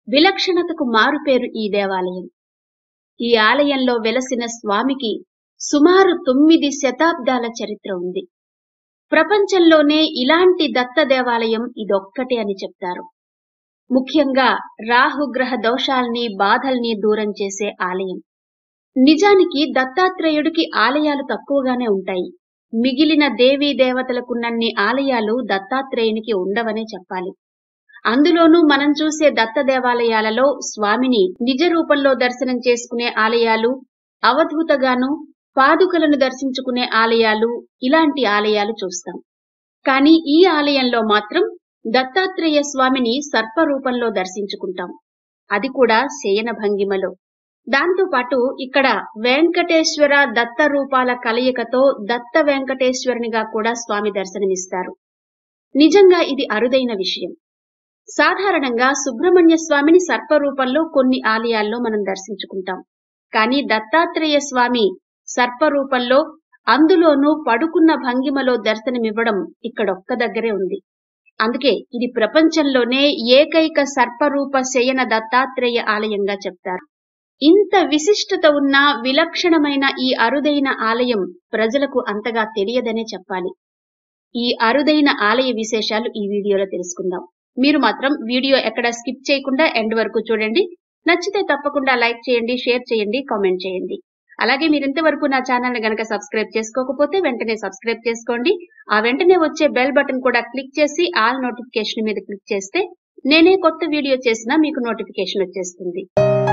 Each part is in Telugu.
విలక్షణతకు మారుపేరు ఈ దేవాలయం ఈ ఆలయంలో వెలసిన స్వామికి సుమారు తొమ్మిది శతాబ్దాల చరిత్ర ఉంది ప్రపంచంలోనే ఇలాంటి దత్త దేవాలయం ఇదొక్కటే అని చెప్తారు ముఖ్యంగా రాహుగ్రహ దోషాల్ని బాధల్ని దూరం చేసే ఆలయం నిజానికి దత్తాత్రేయుడికి ఆలయాలు తక్కువగానే ఉంటాయి మిగిలిన దేవీ దేవతలకున్నన్ని ఆలయాలు దత్తాత్రేయునికి ఉండవనే చెప్పాలి అందులోనూ మనం చూసే దత్త దేవాలయాలలో స్వామిని నిజ రూపంలో దర్శనం చేసుకునే ఆలయాలు అవధూతగాను పాదుకలను దర్శించుకునే ఆలయాలు ఇలాంటి ఆలయాలు చూస్తాం కానీ ఈ ఆలయంలో మాత్రం దత్తాత్రేయ స్వామిని సర్ప రూపంలో దర్శించుకుంటాం అది కూడా శయన భంగిమలో దాంతోపాటు ఇక్కడ వెంకటేశ్వర దత్త రూపాల కలయికతో దత్త వెంకటేశ్వరునిగా కూడా స్వామి దర్శనమిస్తారు నిజంగా ఇది అరుదైన విషయం సాధారణంగా సుబ్రహ్మణ్య స్వామిని సర్ప రూపంలో కొన్ని ఆలయాల్లో మనం దర్శించుకుంటాం కానీ దత్తాత్రేయ స్వామి సర్ప రూపంలో అందులోనూ పడుకున్న భంగిమలో దర్శనమివ్వడం ఇక్కడొక్క దగ్గరే ఉంది అందుకే ఇది ప్రపంచంలోనే ఏకైక సర్పరూప శయన దత్తాత్రేయ ఆలయంగా చెప్తారు ఇంత విశిష్టత ఉన్న విలక్షణమైన ఈ అరుదైన ఆలయం ప్రజలకు అంతగా తెలియదనే చెప్పాలి ఈ అరుదైన ఆలయ విశేషాలు ఈ వీడియోలో తెలుసుకుందాం మీరు మాత్రం వీడియో ఎక్కడ స్కిప్ చేయకుండా ఎండ్ వరకు చూడండి నచ్చితే తప్పకుండా లైక్ చేయండి షేర్ చేయండి కామెంట్ చేయండి అలాగే మీరు ఇంతవరకు నా ఛానల్ ని గనక సబ్స్క్రైబ్ చేసుకోకపోతే వెంటనే సబ్స్క్రైబ్ చేసుకోండి ఆ వెంటనే వచ్చే బెల్ బటన్ కూడా క్లిక్ చేసి ఆల్ నోటిఫికేషన్ మీద క్లిక్ చేస్తే నేనే కొత్త వీడియో చేసినా మీకు నోటిఫికేషన్ వచ్చేస్తుంది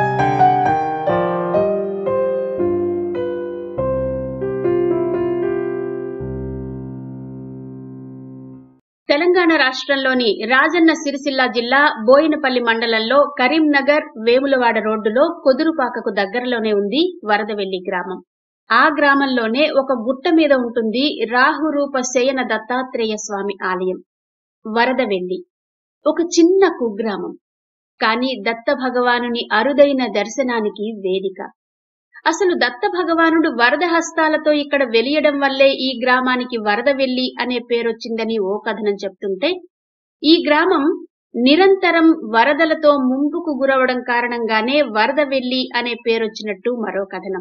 తెలంగాణ రాష్ట్రంలోని రాజన్న సిరిసిల్ల జిల్లా బోయినపల్లి మండలంలో కరీంనగర్ వేములవాడ రోడ్డులో కొదురుపాకకు దగ్గరలోనే ఉంది వరదవెల్లి గ్రామం ఆ గ్రామంలోనే ఒక గుట్ట మీద ఉంటుంది రాహురూప శయన దత్తాత్రేయ స్వామి ఆలయం వరదవెల్లి ఒక చిన్న కుగ్రామం కానీ దత్త భగవానుని అరుదైన దర్శనానికి వేదిక అసలు దత్త భగవానుడు వరద హస్తాలతో ఇక్కడ వెలియడం వల్లే ఈ గ్రామానికి వరద వెల్లి అనే పేరొచ్చిందని ఓ కథనం చెప్తుంటే ఈ గ్రామం నిరంతరం వరదలతో ముంపుకు గురవడం కారణంగానే వరద వెల్లి అనే పేరొచ్చినట్టు మరో కథనం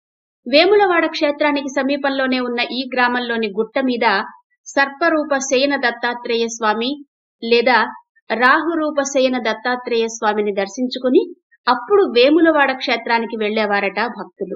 వేములవాడ క్షేత్రానికి సమీపంలోనే ఉన్న ఈ గ్రామంలోని గుట్ట మీద సర్పరూప శయన దత్తాత్రేయ స్వామి లేదా రాహురూప శయన దత్తాత్రేయ స్వామిని దర్శించుకుని అప్పుడు వేములవాడ క్షేత్రానికి వెళ్లేవారట భక్తులు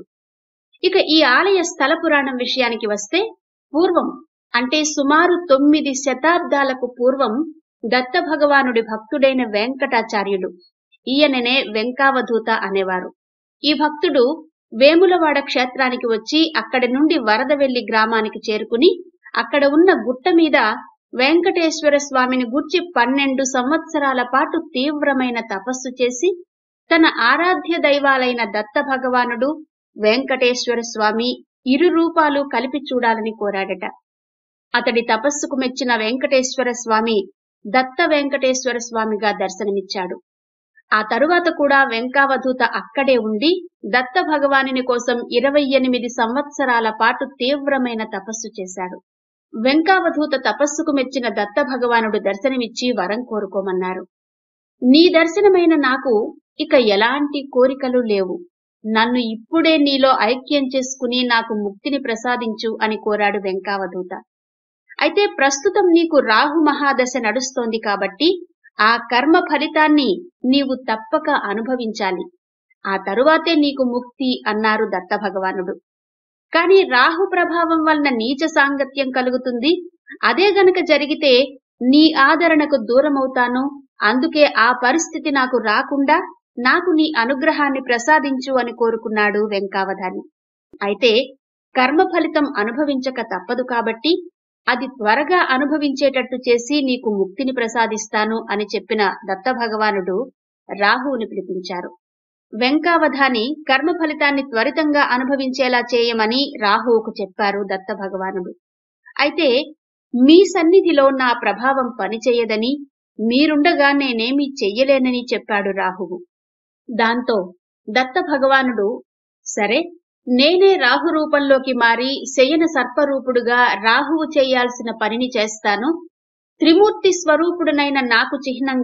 ఇక ఈ ఆలయ స్థల పురాణం విషయానికి వస్తే పూర్వం అంటే సుమారు తొమ్మిది శతాబ్దాలకు పూర్వం దత్త భగవానుడి భక్తుడైన వెంకటాచార్యులు ఈయననే వెంకావధూత అనేవారు ఈ భక్తుడు వేములవాడ క్షేత్రానికి వచ్చి అక్కడి నుండి వరదవెల్లి గ్రామానికి చేరుకుని అక్కడ ఉన్న గుట్ట మీద వెంకటేశ్వర స్వామిని గూర్చి పన్నెండు సంవత్సరాల పాటు తీవ్రమైన తపస్సు చేసి తన ఆరాధ్య దైవాలైన దత్త భగవానుడు వెంకటేశ్వర స్వామి ఇరు రూపాలు కలిపి చూడాలని కోరాడట అతడి తపస్సుకు మెచ్చిన వెంకటేశ్వర స్వామి దత్త వెంకటేశ్వర స్వామిగా దర్శనమిచ్చాడు ఆ తరువాత కూడా వెంకావధూత అక్కడే ఉండి దత్త భగవానుని కోసం ఇరవై ఎనిమిది సంవత్సరాల పాటు తీవ్రమైన తపస్సు చేశాడు వెంకావధూత తపస్సుకు మెచ్చిన దత్త భగవానుడు దర్శనమిచ్చి వరం కోరుకోమన్నారు నీ దర్శనమైన నాకు ఇక ఎలాంటి కోరికలు లేవు నన్ను ఇప్పుడే నీలో ఐక్యం చేసుకుని నాకు ముక్తిని ప్రసాదించు అని కోరాడు వెంకావధూత అయితే ప్రస్తుతం నీకు రాహు మహాదశ నడుస్తోంది కాబట్టి ఆ కర్మ ఫలితాన్ని నీవు తప్పక అనుభవించాలి ఆ తరువాతే నీకు ముక్తి అన్నారు దత్త భగవానుడు కాని రాహు ప్రభావం వలన నీచ సాంగత్యం కలుగుతుంది అదే గనక జరిగితే నీ ఆదరణకు దూరమవుతాను అందుకే ఆ పరిస్థితి నాకు రాకుండా నాకు నీ అనుగ్రహాన్ని ప్రసాదించు అని కోరుకున్నాడు వెంకావధాని అయితే కర్మ ఫలితం అనుభవించక తప్పదు కాబట్టి అది త్వరగా అనుభవించేటట్టు చేసి నీకు ముక్తిని ప్రసాదిస్తాను అని చెప్పిన దత్త భగవానుడు రాహువుని పిలిపించారు వెంకావధాని కర్మ ఫలితాన్ని త్వరితంగా అనుభవించేలా చేయమని రాహువుకు చెప్పారు దత్త భగవానుడు అయితే మీ సన్నిధిలో నా ప్రభావం పనిచేయదని మీరుండగా నేనేమీ చెయ్యలేనని చెప్పాడు రాహువు దాంతో దత్త భగవానుడు సరే నేనే రాహు రూపంలోకి మారి శయన సర్పరూపుడుగా రాహువు చేయాల్సిన పనిని చేస్తాను త్రిమూర్తి స్వరూపుడునైన నాకు చిహ్నంగా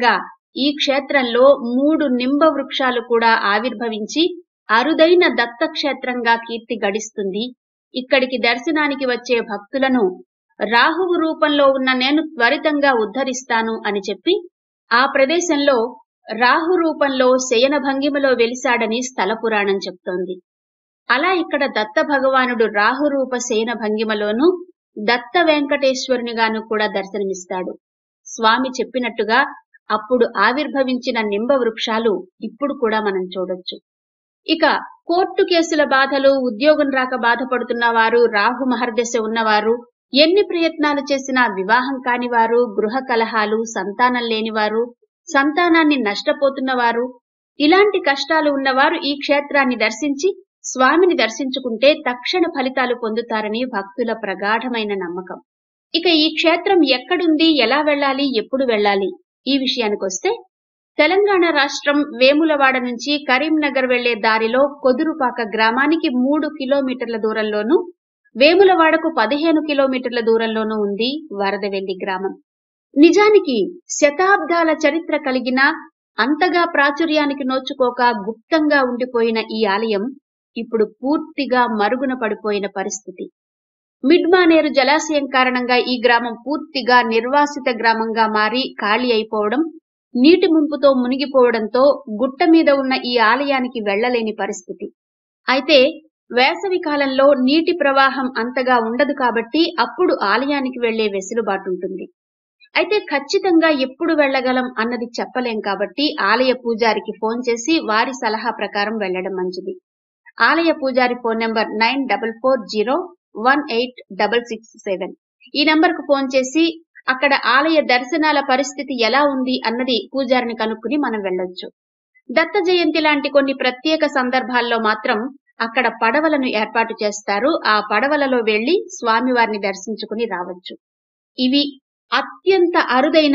ఈ క్షేత్రంలో మూడు నింబ వృక్షాలు కూడా ఆవిర్భవించి అరుదైన దత్తక్షేత్రంగా కీర్తి గడిస్తుంది ఇక్కడికి దర్శనానికి వచ్చే భక్తులను రాహువు రూపంలో ఉన్న నేను త్వరితంగా ఉద్ధరిస్తాను అని చెప్పి ఆ ప్రదేశంలో రాహు రూపంలో శయన భంగిమలో వెలిశాడని స్థల పురాణం చెప్తోంది అలా ఇక్కడ దత్త భగవానుడు రాహు రూప శయన భంగిమలోను దత్త వెంకటేశ్వరునిగాను కూడా దర్శనమిస్తాడు స్వామి చెప్పినట్టుగా అప్పుడు ఆవిర్భవించిన నింబ వృక్షాలు ఇప్పుడు కూడా మనం చూడొచ్చు ఇక కోర్టు కేసుల బాధలు ఉద్యోగం రాక బాధపడుతున్న వారు రాహు మహర్దశ ఉన్నవారు ఎన్ని ప్రయత్నాలు చేసినా వివాహం కాని వారు గృహ కలహాలు సంతానం లేనివారు సంతానాన్ని నష్టపోతున్న వారు ఇలాంటి కష్టాలు ఉన్నవారు ఈ క్షేత్రాన్ని దర్శించి స్వామిని దర్శించుకుంటే తక్షణ ఫలితాలు పొందుతారని భక్తుల ప్రగాఢమైన నమ్మకం ఇక ఈ క్షేత్రం ఎక్కడుంది ఎలా వెళ్ళాలి ఎప్పుడు వెళ్ళాలి ఈ విషయానికొస్తే తెలంగాణ రాష్ట్రం వేములవాడ నుంచి కరీంనగర్ వెళ్లే దారిలో కొదురుపాక గ్రామానికి మూడు కిలోమీటర్ల దూరంలోను వేములవాడకు పదిహేను కిలోమీటర్ల దూరంలోనూ ఉంది వరదవెల్లి గ్రామం నిజానికి శతాబ్దాల చరిత్ర కలిగిన అంతగా ప్రాచుర్యానికి నోచుకోక గుప్తంగా ఉండిపోయిన ఈ ఆలయం ఇప్పుడు పూర్తిగా మరుగున పడిపోయిన పరిస్థితి మిడ్మానేరు జలాశయం కారణంగా ఈ గ్రామం పూర్తిగా నిర్వాసిత గ్రామంగా మారి ఖాళీ అయిపోవడం నీటి ముంపుతో మునిగిపోవడంతో గుట్ట మీద ఉన్న ఈ ఆలయానికి వెళ్లలేని పరిస్థితి అయితే వేసవి కాలంలో నీటి ప్రవాహం అంతగా ఉండదు కాబట్టి అప్పుడు ఆలయానికి వెళ్లే వెసులుబాటుంటుంది అయితే ఖచ్చితంగా ఎప్పుడు వెళ్ళగలం అన్నది చెప్పలేం కాబట్టి ఆలయ పూజారికి ఫోన్ చేసి వారి సలహా ప్రకారం వెళ్లడం మంచిది ఆలయ పూజారి phone number nine double four zero one eight double six seven ఈ నంబర్ కు ఫోన్ చేసి అక్కడ ఆలయ దర్శనాల పరిస్థితి ఎలా ఉంది అన్నది పూజారిని కనుక్కుని మనం వెళ్ళొచ్చు దత్త జయంతి లాంటి కొన్ని ప్రత్యేక సందర్భాల్లో మాత్రం అక్కడ పడవలను ఏర్పాటు చేస్తారు ఆ పడవలలో వెళ్లి స్వామివారిని దర్శించుకుని రావచ్చు ఇవి అత్యంత అరుదైన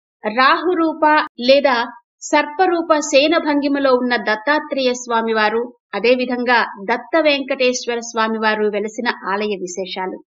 రాహురూప లేదా సర్పరూప సేన భంగిమలో ఉన్న దత్తాత్రేయ స్వామివారు అదేవిధంగా దత్త వెంకటేశ్వర స్వామివారు వెలసిన ఆలయ విశేషాలు